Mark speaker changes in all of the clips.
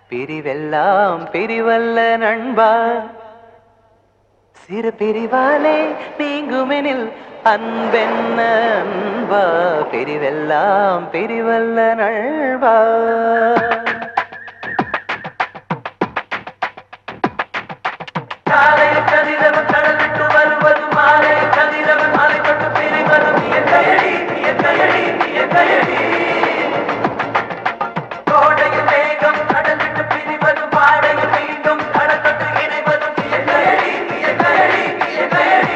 Speaker 1: பிரிவெல்லாம் பிரிவல்ல நண்பா சிறு பிரிவாலே நீங்குமெனில் அன்பென்ன அன்பா பிரிவெல்லாம் பிரிவல்ல நண்பா காலை கதிரவன் கடல் விட்டு வருவது மாலை கதிரவன் மலை தொட்டு பிரிவது இயற்கையடி இயற்கையடி இயற்கையடி கோடையில் மேகம் கடல் விட்டு பிரிவது பாடையில் மீண்டும் கடல் தொட்டு இணைவது இயற்கையடி இயற்கையடி இயற்கையடி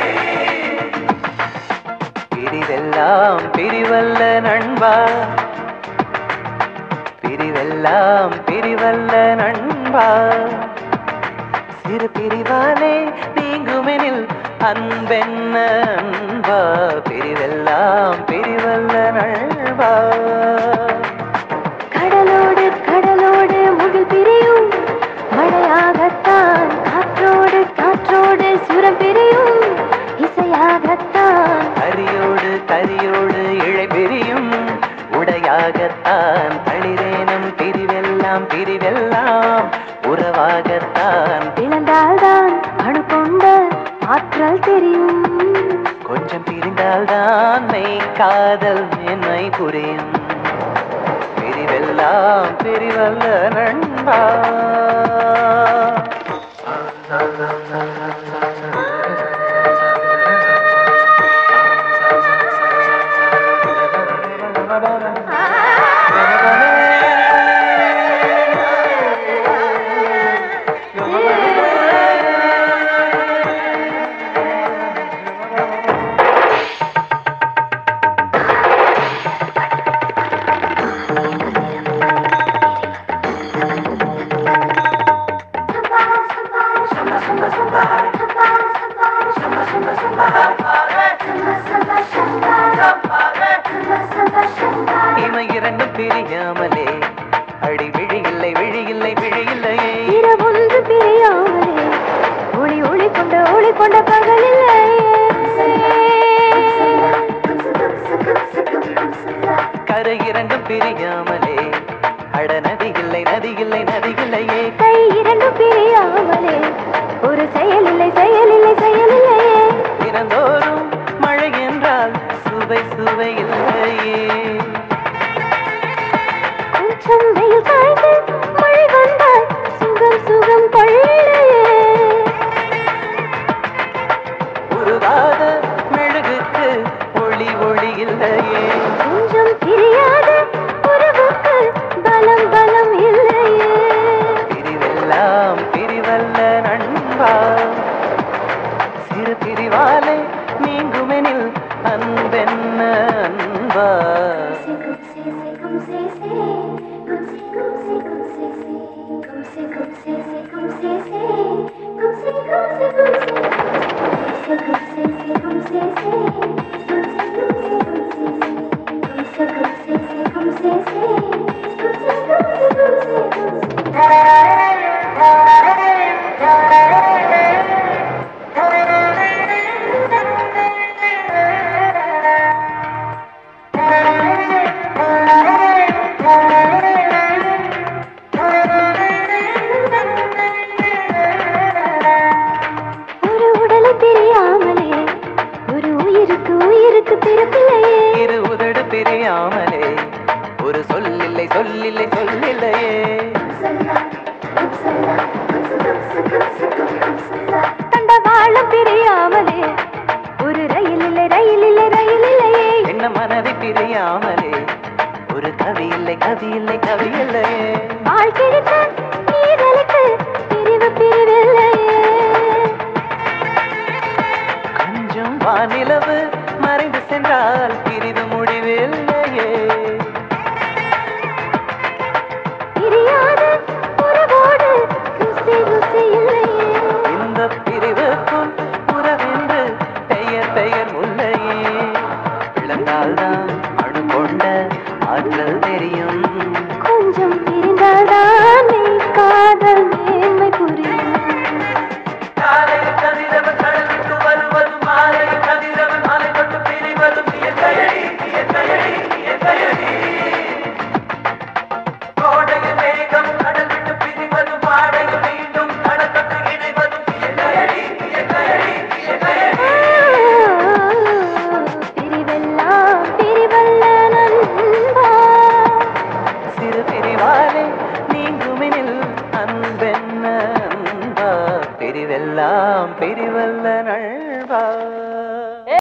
Speaker 1: பிரிவெல்லாம் பிரிவல்ல நண்பா பிரிவெல்லாம் பிரிவல்ல நண்பா சிறு பிரிவாலே நீங்குமெனில் அன்பென்ன அன்பா பிரிவெல்லாம் பிரிவல்ல நண்பா
Speaker 2: கடலோடு கடலோடு முகில் பிரியும் மழையாகத்தான் காற்றோடு காற்றோடு சுரம் பிரியும் இசையாகத்தான்
Speaker 1: கரியோடு கரியோடு இழை பிரியும் உடையாகத்தான் தளிரேனும் பிரிவெல்லாம் பிரிவெல்லாம் உறவாகத்தான்
Speaker 2: பிளந்தால்தான் அணு கொண்ட ஆற்றல் தெரியும்
Speaker 1: கொஞ்சம் பிரிந்தால்தான் மெய் காதல் என்னை புரியும் பிரிவெல்லாம் பிரிவல்ல நண்பா இமை இரண்டும் பிரியாமலே அடி விழி இல்லை விழி இல்லை விழி இல்லையே
Speaker 2: இரவொன்று பிரியாமலே ஒளி ஒளி கொண்ட ஒளி கொண்ட பகலில்லை
Speaker 1: கரை இரண்டும் பிரியாமலே அட நதி இல்லை நதி இல்லை நதி இல்லையே
Speaker 2: கை இரண்டும் பிரியாமலே ஒரு செயல் இல்லை செயல் இல்லை செயல் இல்லையே
Speaker 1: தினந்தோறும் மழை என்றால் சுவை சுவை இல்லையே
Speaker 2: கொஞ்சம் வெயில் காய்ந்து மழை வந்தால் சுகம் சுகம் கொள்ளையே
Speaker 1: உருகாத மெழுகுக்கு ஒளி ஒளி இல்லையே
Speaker 2: கொஞ்சம் தெரியாத உறவுக்கு பலம் பலம் இல்லையே
Speaker 1: பிரிவெல்லாம் பிரிவல்ல நண்பா சிறு பிரிவாலே நீங்குமெனில் அன்பென்ன அன்பா
Speaker 2: ஒரு உடலை தெரியாமலே ஒரு உயிர்
Speaker 1: என்ன அன்பா பிரிவெல்லாம் பிரிவல்ல நண்பா